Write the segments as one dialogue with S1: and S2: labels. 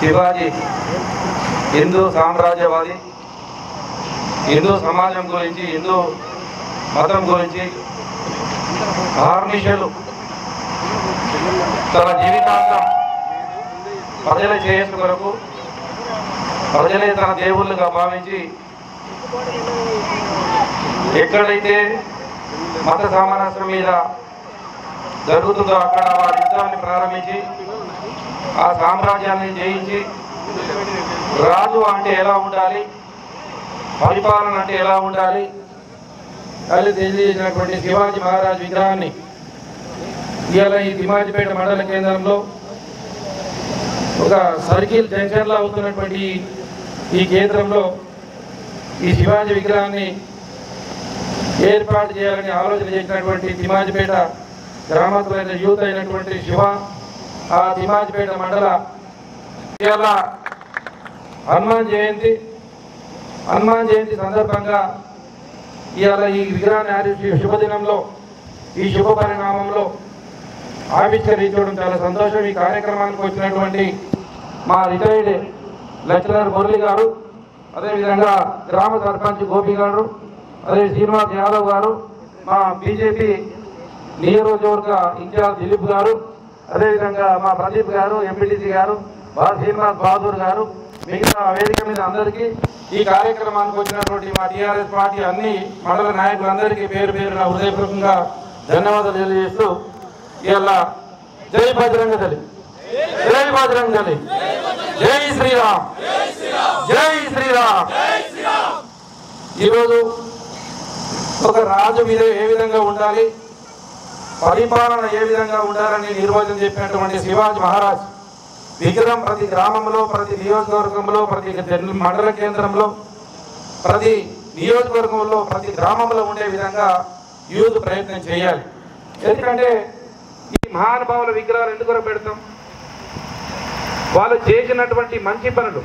S1: శివాజీ హిందూ సామ్రాజ్యవాది హిందూ సమాజం గురించి హిందూ మతం గురించి ఆర్నిషలు తన జీవితాంతం ప్రజల శ్రేయస్సు కొరకు ప్రజలే తన దేవుళ్ళుగా భావించి ఎక్కడైతే మత సామరస్యం మీద జరుగుతుందో అక్కడ వారి యుద్ధాన్ని ప్రారంభించి ఆ సామ్రాజ్యాన్ని జయించి రాజు అంటే ఎలా ఉండాలి పరిపాలన అంటే ఎలా ఉండాలి అది తెలియజేసినటువంటి శివాజీ మహారాజ్ విగ్రహాన్ని ఇవాళ ఈ తిమాజిపేట మండల కేంద్రంలో ఒక సర్కిల్ జంక్షన్లో అవుతున్నటువంటి ఈ- ఈ కేంద్రంలో ఈ శివాజీ విగ్రహాన్ని ఏర్పాటు చేయాలని ఆలోచన చేసినటువంటి తిమాజిపేట గ్రామస్తులైన యూత్ అయినటువంటి శివ ఆ తిమాజిపేట మండల ఇవాళ హనుమాన్ జయంతి హనుమాన్ జయంతి సందర్భంగా ఇవాళ ఈ విగ్రహాన్ని ఆవిష్కరి శుభదినంలో ఈ శుభ పరిణామంలో ఆవిష్కరించడం చాలా సంతోషం ఈ కార్యక్రమానికి వచ్చినటువంటి మా రిటైర్డ్ లెక్చరర్ మురళి గారు అదేవిధంగా గ్రామ సర్పంచ్ గోపి గారు అదే శ్రీనివాస్ యాదవ్ గారు మా బీజేపీ నియోజకవర్గ ఇన్ఛార్జ్ దిలీప్ గారు అదేవిధంగా మా ప్రదీప్ గారు ఎంపీటీసీ గారు బా శ్రీనివాస్ బహదూర్ గారు మిగతా వేదిక మీద అందరికీ ఈ కార్యక్రమానికి వచ్చినటువంటి మా టీఆర్ఎస్ పార్టీ అన్ని మండల నాయకులందరికీ పేరు పేరున హృదయపూర్వకంగా ధన్యవాదాలు తెలియజేస్తూ ఇలా జై బజరంగ దళి జై బజరంగ దళి జై శ్రీరామ్ జై శ్రీరామ్ ఈరోజు ఒక రాజు మీద ఏ విధంగా ఉండాలి పరిపాలన ఏ విధంగా ఉండాలని నిర్వచనం చెప్పినటువంటి శివాజీ మహారాజ్ విగ్రహం ప్రతి గ్రామంలో ప్రతి నియోజకవర్గంలో ప్రతి జన్- మండల కేంద్రంలో ప్రతి నియోజకవర్గంలో ప్రతి గ్రామంలో ఉండే విధంగా యూత్ ప్రయత్నం చేయాలి ఎందుకంటే ఈ మహానుభావుల విగ్రహాలు ఎందుకు పెడతాం వాళ్ళు చేసినటువంటి మంచి పనులు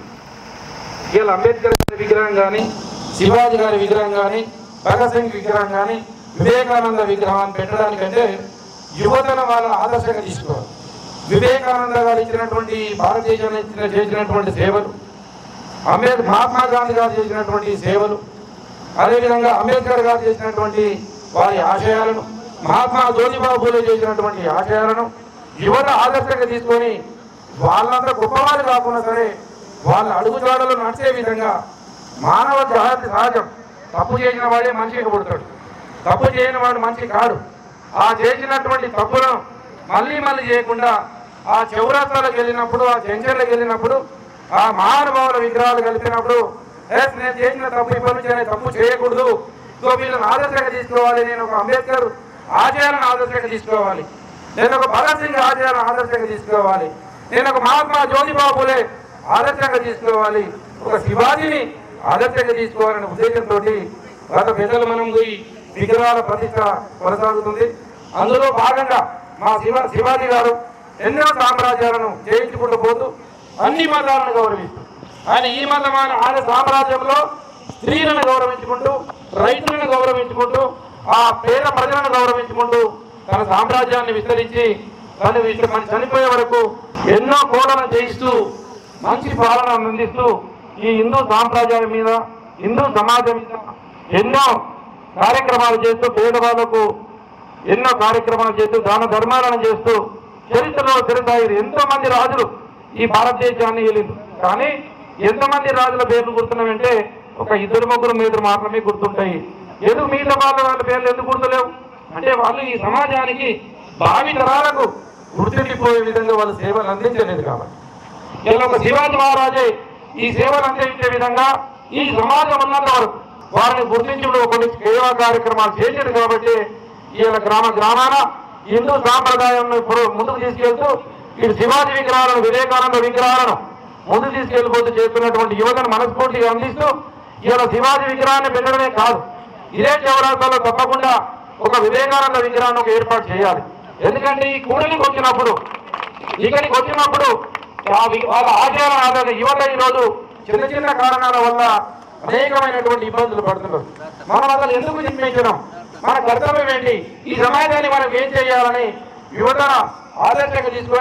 S1: ఇవాళ అంబేద్కర్ గారి విగ్రహం కానీ శివాజీ గారి విగ్రహం కానీ భగత్ సింగ్ విగ్రహం కానీ వివేకానంద విగ్రహాన్ని పెట్టడానికంటే యువతను వాళ్ళని ఆదర్శంగా తీసుకోవాలి వివేకానంద గారు ఇచ్చినటువంటి భారతదేశాన్ని ఇచ్చిన- చేసినటువంటి సేవలు అంబేద్కర్ మహాత్మా గాంధీ గారు చేసినటువంటి సేవలు అదేవిధంగా అంబేద్కర్ గారు చేసినటువంటి వారి ఆశయాలను మహాత్మా జ్యోతిబాబు పూలే చేసినటువంటి ఆశయాలను యువత ఆదర్శంగా తీసుకొని వాళ్ళంతా గొప్పవాళ్ళు కాకుండా సరే వాళ్ళ అడుగుజాడలు నడిచే విధంగా మానవ జాతి సహజం తప్పు చేసిన వాడే మనిషిగా పుడతాడు తప్పు చేయని వాడు మనిషి కాడు ఆ చేసినటువంటి తప్పులను మళ్ళీ మళ్ళీ చేయకుండా ఆ చౌరస్తాలకు వెళ్ళినప్పుడు ఆ జంక్షన్లకు వెళ్ళినప్పుడు ఆ మహానుభావుల విగ్రహాలు కలిపినప్పుడు "ఎస్, నేను చేసిన తప్పు ఇప్పటి నుంచి నేను తప్పు చేయకూడదు సో వీళ్ళని ఆదర్శంగా తీసుకోవాలి నేను ఒక అంబేద్కర్ ఆశయాలను ఆదర్శంగా తీసుకోవాలి నేను ఒక భగత్ సింగ్ ఆశయాలను ఆదర్శంగా తీసుకోవాలి నేను ఒక మహాత్మా జ్యోతిబాబులే ఆదర్శంగా తీసుకోవాలి ఒక శివాజీని ఆదర్శంగా తీసుకోవాలనే ఉద్దేశంతో గత పెద్దలు మనం ఈ విగ్రహాల ప్రతిష్ట కొనసాగుతుంది అందులో భాగంగా మా శివ శివాజీ గారు ఎన్నో సామ్రాజ్యాలను జయించుకుంటూ పోతూ అన్ని మతాలను గౌరవిస్తూ ఆయన ఈ మతం ఆయన ఆయన సామ్రాజ్యంలో స్త్రీలను గౌరవించుకుంటూ రైతులను గౌరవించుకుంటూ ఆ పేద ప్రజలను గౌరవించుకుంటూ తన సామ్రాజ్యాన్ని విస్తరించి తను విస్తరి- మన చనిపోయే వరకు ఎన్నో కోడలను జయిస్తూ మంచి పాలన అందిస్తూ ఈ హిందూ సాంప్రదాయం మీద హిందూ సమాజం మీద ఎన్నో కార్యక్రమాలు చేస్తూ పేదవాళ్లకు ఎన్నో కార్యక్రమాలు చేస్తూ దాన ధర్మాలను చేస్తూ చరిత్రలో తిరుగుతాయి ఎంతో మంది రాజులు ఈ భారతదేశాన్ని వెళ్ళింది కానీ ఎంతమంది రాజుల పేర్లు గుర్తున్నాయంటే ఒక ఇద్దరు ముగ్గురు మీద మాత్రమే గుర్తుంటాయి ఎందుకు మిగతా వాళ్ళ వాళ్ళ పేర్లు ఎందుకు గుర్తులేవు అంటే వాళ్ళు ఈ సమాజానికి భావి తరాలకు గుర్తుండిపోయే విధంగా వాళ్ళు సేవలు అందించలేదు కాబట్టి ఇలా ఒక శివాజీ మహారాజే ఈ సేవలు అందించే విధంగా ఈ సమాజం ఉన్నంత వరకు వారిని గుర్తించడం కొన్ని సేవా కార్యక్రమాలు చేశాడు కాబట్టి ఈయన గ్రామ గ్రామాన హిందూ సాంప్రదాయాన్ని ఇప్పుడు ముందుకు తీసుకెళ్తూ ఇటు శివాజీ విగ్రహాలను వివేకానంద విగ్రహాలను ముందుకు తీసుకెళ్లిపోతూ చేస్తున్నటువంటి యువతను మనస్ఫూర్తిగా అందిస్తూ ఇవాళ శివాజీ విగ్రహాన్ని పెట్టడమే కాదు ఇదే చౌరాస్తాలో తప్పకుండా ఒక వివేకానంద విగ్రహాన్ని ఒక ఏర్పాటు చేయాలి ఎందుకంటే ఈ కూడలికి వచ్చినప్పుడు ఇక్కడికి వచ్చినప్పుడు ఆ వి- వాళ్ళ ఆశయాల ఆధారంగా యువత ఈరోజు చిన్న చిన్న కారణాల వల్ల అనేకమైనటువంటి ఇబ్బందులు పడుతున్నారు మనం అసలు ఎందుకు జన్మించడం మన కర్తవ్యం ఏంటి ఈ సమాజాన్ని మనం ఏం చేయాలని యువత ఆదర్శంగా తీసుకొని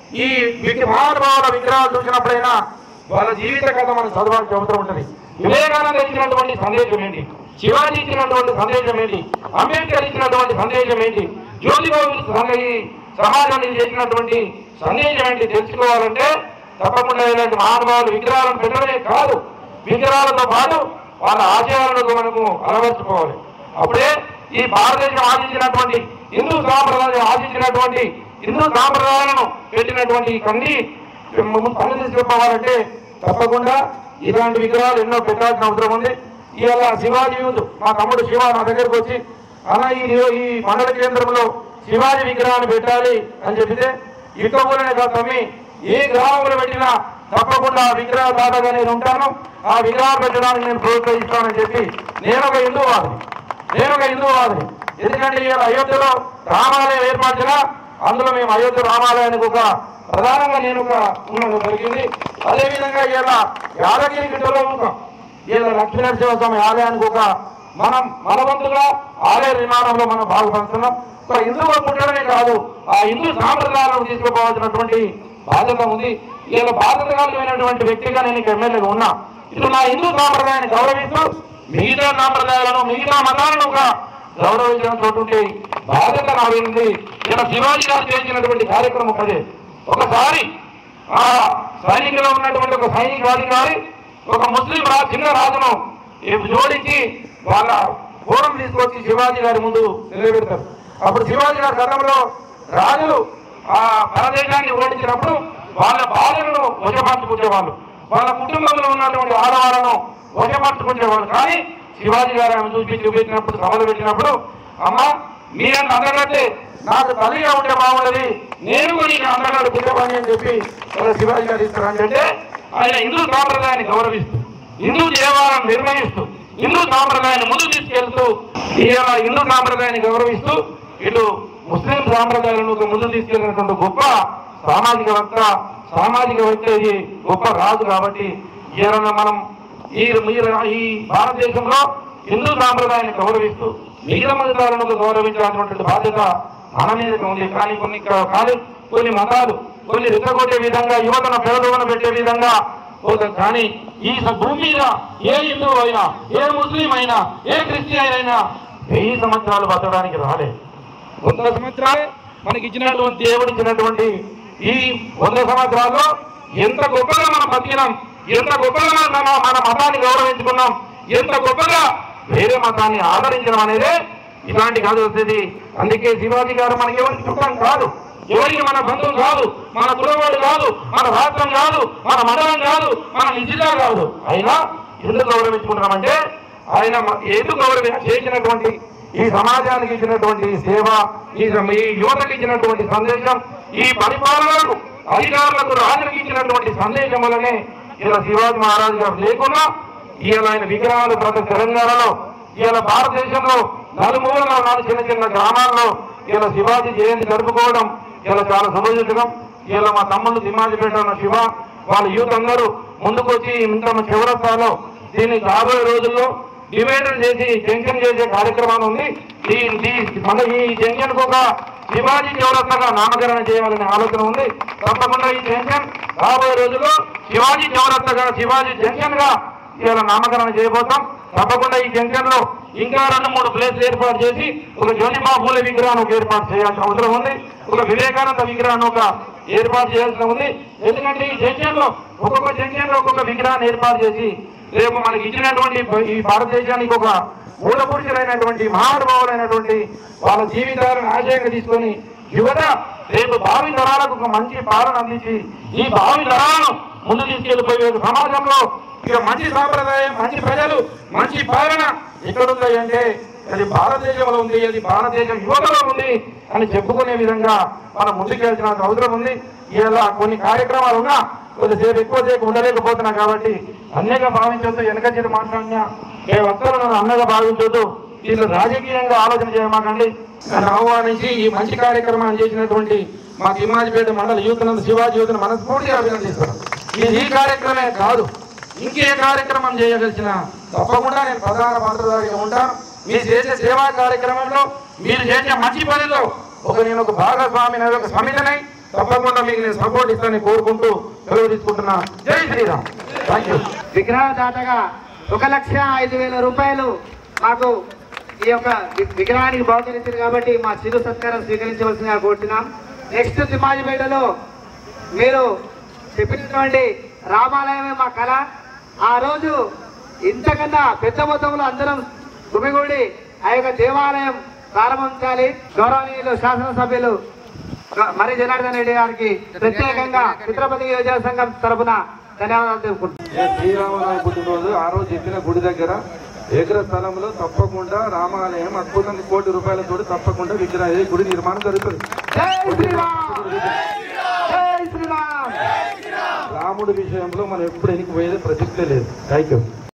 S1: ఈ విగ్ర- మహానుభావుల విగ్రహాలు చూసినప్పుడైనా వాళ్ళ జీవిత కథ మనం చదవాల్సి అవసరం ఉంటుంది వివేకానంద ఇచ్చినటువంటి సందేశం ఏంటి శివాజీ ఇచ్చినటువంటి సందేశం ఏంటి అంబేద్కర్ ఇచ్చినటువంటి సందేశం ఏంటి జ్యోతిబాబు సందే- ఈ సమాజానికి చేసినటువంటి సందేశం ఏంటి తెలుసుకోవాలంటే తప్పకుండా ఇలాంటి మహానుభావులు విగ్రహాలను పెట్టడమే కాదు విగ్రహాలతో పాటు వాళ్ళ ఆశయాలను మనము అలవర్చుకోవాలి అప్పుడే ఈ భారతదేశం ఆశించినటువంటి హిందూ సాంప్రదాయం ఆశించినటువంటి హిందూ సాంప్రదాయాలను పెట్టినటువంటి కొన్ని పనులు తీసుకుపోవాలంటే తప్పకుండా ఇలాంటి విగ్రహాలు ఎన్నో పెట్టాల్సిన అవసరం ఉంది ఇవాళ శివాజీ యూత్ మా తమ్ముడు శివ నా దగ్గరకు వచ్చి అలా ఈ ఈ మండల కేంద్రంలో శివాజీ విగ్రహాన్ని పెట్టాలి అని చెప్పితే ఇక ఊరనే కాదు తమ్మి ఏ గ్రామంలో పెట్టినా తప్పకుండా ఆ విగ్రహ దాతగా నేను ఉంటాను ఆ విగ్రహం పెట్టడానికి నేను ప్రోత్సహిస్తానని చెప్పి నేను ఒక హిందూవాదిని నేను ఒక హిందూవాదిని ఎందుకంటే ఇవాళ అయోధ్యలో రామాలయం ఏర్పరిచిన అందులో మేము అయోధ్య రామాలయానికి ఒక ప్రధానంగా నేను ఒక ఉండడం జరిగింది అదేవిధంగా ఇవాళ యాదగిరి గిట్టలో ఉన్నాం ఇలా లక్ష్మీనరసింహస్వామి ఆలయానికి ఒక మనం మన వంతుగా ఆలయ నిర్మాణంలో మనం బాగుపడుతున్నాం ఒక హిందువుగా పుట్టడమే కాదు ఆ హిందూ సాంప్రదాయాలను తీసుకుపోవాల్సినటువంటి బాధ్యత ఉంది ఇలా బాధ్యత కలిగినటువంటి వ్యక్తిగా నేను ఇక ఎమ్మెల్యేగా ఉన్నా ఇటు నా హిందూ సాంప్రదాయాన్ని గౌరవిస్తూ మిగతా సాంప్రదాయాలను మిగతా మతాలను ఒక గౌరవించినటువంటి బాధ్యత నా ఉంది ఇలా శివాజీ గారు చేసినటువంటి కార్యక్రమం అదే ఒకసారి ఆ సైనికులో ఉన్నటువంటి ఒక సైనిక అధికారి ఒక ముస్లిం రా చిన్న రాజును ఈ జోడించి వాళ్ళ పూర్వం తీసుకొచ్చి శివాజీ గారి ముందు నిలబెడతారు అప్పుడు శివాజీ గారి గతంలో రాజులు ఆ భారతదేశాన్ని ఓడించినప్పుడు వాళ్ళ భార్యలను వశపరచుకునేవాళ్ళు వాళ్ళ కుటుంబంలో ఉన్నటువంటి ఆడవాళ్ళను వశపరచుకునేవాళ్ళు కానీ శివాజీ గారు ఆమె చూసి చూపించినప్పుడు సభలు పెట్టినప్పుడు అమ్మా మీరంత అందగట్టే నాకు తల్లిగా ఉంటే బాగుండదు నేను కూడా నీకు అందగాడు పిల్లవాణి అని చెప్పి వాళ్ళ శివాజీ గారు ఇస్తారు అంటే ఆయన హిందూ సాంప్రదాయాన్ని గౌరవిస్తూ హిందూ దేవాలను నిర్ణయిస్తూ హిందూ సాంప్రదాయాన్ని ముందు తీసుకెళ్తూ ఇలా హిందూ సాంప్రదాయాన్ని గౌరవిస్తూ ఇటు ముస్లిం సాంప్రదాయాలను ఒక ముందు తీసుకెళ్ళినటువంటి గొప్ప సామాజికవేత్త సామాజికవేత్త ఇది గొప్ప రాజు కాబట్టి ఈయన మనం ఈ మీరు ఈ భారతదేశంలో హిందూ సాంప్రదాయాన్ని గౌరవిస్తూ మిగతా మతాలను గౌరవించాల్సినటువంటి బాధ్యత మన మీద ఉంది కానీ కొన్ని కా- కాదు కొన్ని మతాలు కొన్ని రెచ్చగొట్టే విధంగా యువతను పేదవన పెట్టే విధంగా పోతుంది కానీ ఈ స- భూమి మీద ఏ హిందూ అయినా ఏ ముస్లిం అయినా ఏ క్రిస్టియన్ అయినా వెయ్యి సంవత్సరాలు బతకడానికి రాలేదు వంద సంవత్సరాలే మనకి ఇచ్చినటువంటి దేవుడు ఇచ్చినటువంటి ఈ వంద సంవత్సరాల్లో ఎంత గొప్పగా మనం బతికినాం ఎంత గొప్పగా మనం మన మతాన్ని గౌరవించుకున్నాం ఎంత గొప్పగా వేరే మతాన్ని ఆదరించడం అనేది ఇలాంటి కాదు వచ్చేది అందుకే శివాజీ గారు మనకి ఎవరికి చుట్టం కాదు ఎవరికి మన బంధువు కాదు మన కులవాడు కాదు మన రాష్ట్రం కాదు మన మండలం కాదు మన జిల్లా కాదు అయినా ఎందుకు గౌరవించుకుంటున్నామంటే ఆయన మ- ఎందుకు గౌరవ చేసినటువంటి ఈ సమాజానికి ఇచ్చినటువంటి సేవ ఈ సమ- ఈ యువతకి ఇచ్చినటువంటి సందేశం ఈ పరిపాలనకు అధికారులకు రాజులకు ఇచ్చినటువంటి సందేశం వల్లనే ఇలా శివాజీ మహారాజు గారు లేకున్నా ఇవాళ ఆయన విగ్రహాలు ప్రతి తెలంగాణలో ఇవాళ భారతదేశంలో నలుమూలలో నాలుగు చిన్న చిన్న గ్రామాల్లో ఇలా శివాజీ జయంతి జరుపుకోవడం ఇలా చాలా సంతోషించడం ఇలా మా తమ్ముళ్ళు తిమ్మాజిపేట ఉన్న శివ వాళ్ళ యూత్ అందరూ ముందుకొచ్చి ఇంత చివరస్తాలో దీన్ని రాబోయే రోజుల్లో డివైడర్ చేసి జంక్షన్ చేసే కార్యక్రమం ఉంది ఈ ఈ- మన ఈ జంక్షన్ కు ఒక శివాజీ చౌరస్తగా నామకరణం చేయాలనే ఆలోచన ఉంది తప్పకుండా ఈ జంక్షన్ రాబోయే రోజుల్లో శివాజీ చౌరస్తగా శివాజీ జంక్షన్ గా ఇవాళ నామకరణం చేయబోతాం తప్పకుండా ఈ జంక్షన్ లో ఇంకా రెండు మూడు ప్లేస్లు ఏర్పాటు చేసి ఒక జ్యోతిబా పూల విగ్రహాన్ని ఒక ఏర్పాటు చేయాల్సిన అవసరం ఉంది ఒక వివేకానంద విగ్రహాన్ని ఒక ఏర్పాటు చేయాల్సిన ఉంది ఎందుకంటే ఈ జంక్షన్ లో ఒక్కొక్క జంక్షన్ లో ఒక్కొక్క విగ్రహాన్ని ఏర్పాటు చేసి రేపు మనకి ఇచ్చినటువంటి ఈ భారతదేశానికి ఒక మూల పురుషులైనటువంటి మహానుభావులైనటువంటి వాళ్ళ జీవితాలను ఆశయంగా తీసుకొని యువత రేపు భావి తరాలకు ఒక మంచి పాలన అందించి ఈ భావి తరాలను ముందు తీసుకెళ్లిపోయే సమాజంలో ఇక మంచి సాంప్రదాయం మంచి ప్రజలు మంచి పాలన ఎక్కడుంది అంటే అది భారతదేశంలో ఉంది అది భారతదేశం యువతలో ఉంది అని చెప్పుకునే విధంగా మనం ముందుకెళ్తున్న అవసరం ఉంది ఇలా కొన్ని కార్యక్రమాలు ఉన్నా కొద్దిసేపు ఎక్కువసేపు ఉండలేకపోతున్నా కాబట్టి అన్యగా భావించొద్దు వెనక చేతి మాట్లాడినా ఏ ఒక్కరు నన్ను అన్నగా భావించొద్దు వీళ్ళు రాజకీయంగా ఆలోచన చేయమాకండి నన్ను ఆహ్వానించి ఈ మంచి కార్యక్రమాన్ని చేసినటువంటి మా తిమ్మాజిపేట మండల యూత్ నందు శివాజీ యూత్ను మనస్ఫూర్తిగా అభినందిస్తున్నాను ఇది ఈ కార్యక్రమే కాదు ఇంకే కార్యక్రమం చేయగలిసిన తప్పకుండా నేను ప్రధాన పాత్రధారిగా ఉంటాను మీరు చేసే సేవా కార్యక్రమంలో మీరు చేసే మంచి పనిలో ఒక నేను ఒక భాగస్వామిని ఒక సమితనై తప్పకుండా మీకు నేను సపోర్ట్ ఇస్తానని కోరుకుంటూ సెలవు తీసుకుంటున్నా జై శ్రీరామ్ థ్యాంక్ యూ
S2: విగ్రహదాతగా ఒక లక్ష ఐదు వేల రూపాయలు మాకు ఈ యొక్క వి- విగ్రహానికి బహుకరించారు కాబట్టి మా చిరు సత్కారం స్వీకరించవలసిందిగా కోరుతున్నాం నెక్స్ట్ తిమ్మాజిపేటలో మీరు చెప్పినటువంటి రామాలయమే మా కళ ఆ రోజు ఇంతకన్నా పెద్ద మొత్తంలో అందరం గుమిగూడి ఆ యొక్క దేవాలయం ప్రారంభించాలి గౌరవనీయులు శాసనసభ్యులు మరి జనార్దన్ రెడ్డి గారికి ప్రత్యేకంగా చిత్రపతి యోజన సంఘం తరపున ధన్యవాదాలు తెలుపుకుంటున్నాను
S1: ఏ శ్రీరామరావు పుట్టినరోజు ఆ రోజు చెప్పిన గుడి దగ్గర ఏకర స్థలంలో తప్పకుండా రామాలయం అద్భుతంగా కోటి రూపాయలతో తప్పకుండా విగ్రహ ఈ గుడి నిర్మాణం జరుగుతుంది
S2: జై శ్రీరామ్ జై శ్రీరామ్
S1: రాముడి విషయంలో మనం ఎప్పుడు ఎన్నికపోయేది ప్రసక్తే లేదు థ్యాంక్ యూ